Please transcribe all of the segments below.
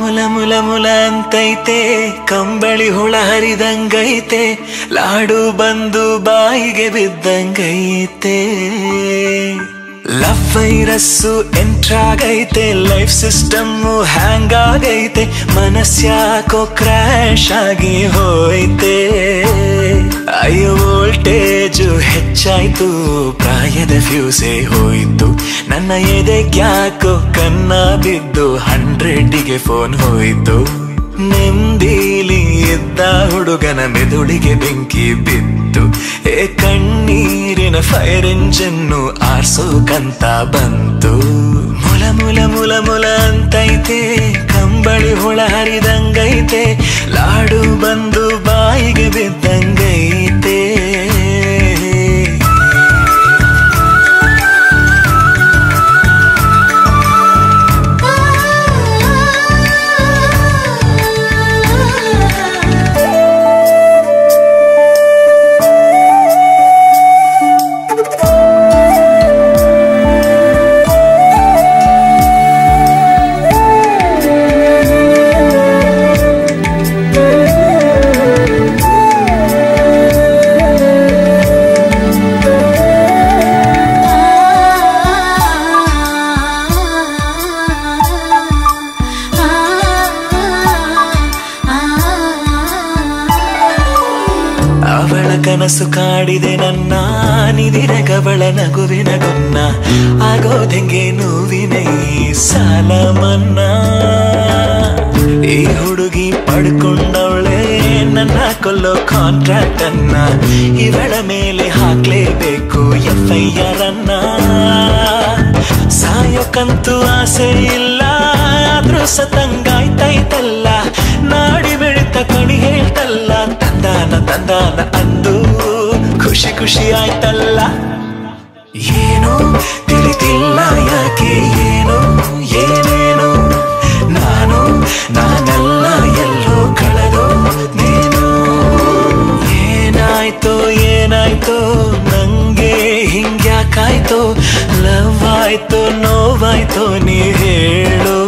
ಮುಲ ಮುಲ ಮುಲ ಅಂತೈತೆ ಕಂಬಳಿ ಹುಳ ಹರಿದಂಗೈತೆ ಲಾಡು ಬಂದು ಬಾಯಿಗೆ ಬಿದ್ದಂಗೈತೆ ಲವ್ ವೈರಸ್ಸು ಎಂಟ್ರಾಗೈತೆ ಲೈಫ್ ಸಿಸ್ಟಮ್ ಹ್ಯಾಂಗ್ ಆಗೈತೆ ಮನಸ್ಯಾಕೋ ಕ್ರ್ಯಾಶ್ ಆಗಿ ಹೋಯ್ತೆ ಅಯ್ಯೋ ವೋಲ್ಟೇಜು ಹೆಚ್ಚಾಯ್ತು ಪ್ರಾಯದ ಫ್ಯೂಸೇ ಹೋಯ್ತು ನನ್ನ ಎದೆಗ್ಯಾಕೋ ಕನ್ನ ಬಿದ್ದು ಹಂಡ್ರೆಡ್ಗೆ ಫೋನ್ ಹೋಯ್ತು ನೆಮ್ಮದಿಲಿ ಇದ್ದ ಹುಡುಗನ ಮೆದುಳಿಗೆ ಬೆಂಕಿ ಬಿತ್ತು ಏ ಕಣ್ಣೀರಿನ ಫೈರ್ ಇಂಜನ್ನು ಆರ್ಸೋಕಂತ ಬಂತು ಮುಲ ಮುಲ ಮುಲ ಮುಲ ಅಂತೈತೆ ಕಂಬಳಿ ಹುಳ ಹರಿದಂಗೈತೆ ಲಾಡು ಬಂದು ಬಾಯಿಗೆ ಬಿದ್ದಂಗೈತೆ ಅವಳ ಕನಸು ಕಾಡಿದೆ ನನ್ನ ನಿದಿರಗವಳ ನಗುವಿನ ಗುನ್ನ ಆಗೋದೆಂಗೆ ನೋವಿನ ಈ ಸಾಲ ಮನ್ನಾ ಈ ಹುಡುಗಿ ಪಡ್ಕೊಂಡವಳೆ ನನ್ನ ಕೊಲ್ಲೋ ಕಾಂಟ್ರಾಕ್ಟ್ ಅನ್ನ ಇವಳ ಮೇಲೆ ಹಾಕ್ಲೇಬೇಕು ಎಫ್ ಐ ಆರ್ ಅನ್ನ ಸಾಯೋಕಂತೂ ಆಸೆ ಇಲ್ಲ ಆದ್ರೂ ಸತಂಗಾಯ್ತೈತಲ್ಲ ನಾಡಿ ಬೆಳಿತ ಕಣಿ ಹೇಳ್ತಲ್ಲ ತಂದಾನ ತಂದಾನ ಅಂದು ಖುಷಿ ಖುಷಿ ಆಯ್ತಲ್ಲ ಏನು ತಿಳಿತಿಲ್ಲ ಯಾಕೆ ಏನು ಏನೇನು ನಾನು ನಾನೆಲ್ಲ ಎಲ್ಲೋ ಕಳೆದು ನೀನು ಏನಾಯ್ತೋ ಏನಾಯ್ತೋ ನಂಗೆ ಹಿಂಗ್ಯಾಕಾಯ್ತೋ ಲವ್ ಆಯ್ತೋ ನೋವಾಯ್ತೋ ನೀ ಹೇಳು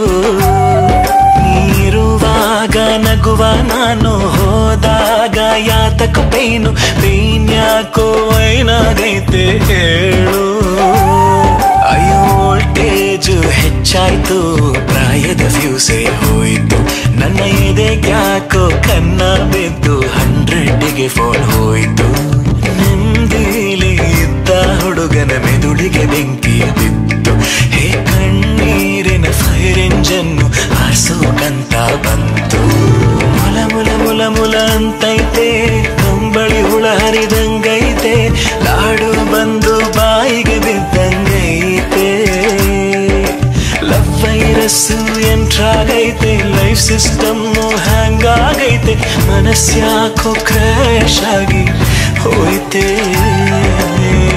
ನೀರುವಾಗ ನಗುವ ನಾನು ಹೋದಾಗ ಯಾತಕ ಪೈನು ಪೈನ್ಯಾಕೋ ಏನಾಗೈತೆ ಹೇಳು ಅಯ್ಯೋ ವೋಲ್ಟೇಜು ಹೆಚ್ಚಾಯ್ತು ಪ್ರಾಯದ ಫ್ಯೂಸೇ ಹೋಯ್ತು ನನ್ನ ಎದೆಗ್ಯಾಕೋ ಕನ್ನ ಬಿದ್ದು ಹಂಡ್ರೆಡ್ಗೆ ಫೋನ್ ಹೋಯ್ತು ನೆಮ್ಮದಿಲಿ ಇದ್ದ ಹುಡುಗನ ಮೆದುಳಿಗೆ ಬೆಂಕಿ ಬಿತ್ತು ಹೇ ಕಣ್ಣೀರಿನ ಫೈರ್ ಇಂಜನ್ನು ಆರ್ಸೋಕಂತ ಬಂತು ಮುಲ ಮುಲ ಮುಲ ಮುಲ ಅಂತೈತೆ ಕಂಬಳಿ ಹುಳ ಹರಿದಂಗೈತೆ ಲಾಡು ಬಂದು ಬಾಯಿಗೆ ಬಿದ್ದಂಗೈತೆ ಲವ್ ವೈರಸ್ಸು ಎಂಟ್ರಾಗೈತೆ ಲೈಫ್ ಸಿಸ್ಟಮ್ ಹ್ಯಾಂಗ್ ಆಗೈತೆ ಮನಸ್ಸ್ಯಾಕೋ ಕ್ರ್ಯಾಶ್ ಆಗಿ ಹೋಯ್ತೆ